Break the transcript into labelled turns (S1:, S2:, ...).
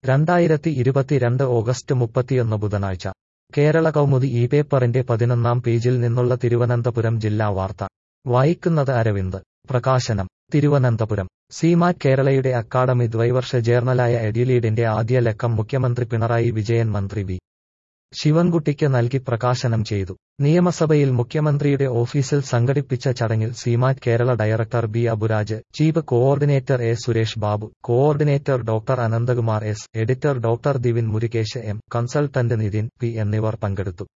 S1: രണ്ടായിരത്തി ഇരുപത്തിരണ്ട് ഓഗസ്റ്റ് മുപ്പത്തിയൊന്ന് ബുധനാഴ്ച കേരള കൗമുദി ഈ പേപ്പറിന്റെ പതിനൊന്നാം പേജിൽ നിന്നുള്ള തിരുവനന്തപുരം ജില്ലാ വാർത്ത വായിക്കുന്നത് അരവിന്ദ് പ്രകാശനം തിരുവനന്തപുരം സീമാറ്റ് കേരളയുടെ അക്കാഡമി ദ്വൈവർഷ ജേർണലായ എഡ്യുലീഡിന്റെ ആദ്യ ലക്കം മുഖ്യമന്ത്രി പിണറായി വിജയൻ മന്ത്രി വി ശിവൻകുട്ടിക്ക് നൽകി പ്രകാശനം ചെയ്തു നിയമസഭയിൽ മുഖ്യമന്ത്രിയുടെ ഓഫീസിൽ സംഘടിപ്പിച്ച ചടങ്ങിൽ SIEMAT Kerala director B Aburaj chief coordinator A Suresh Babu coordinator doctor Ananthakumar S editor doctor Divin Murukesh M consultant Nithin P എന്നിവർ പങ്കെടുത്തു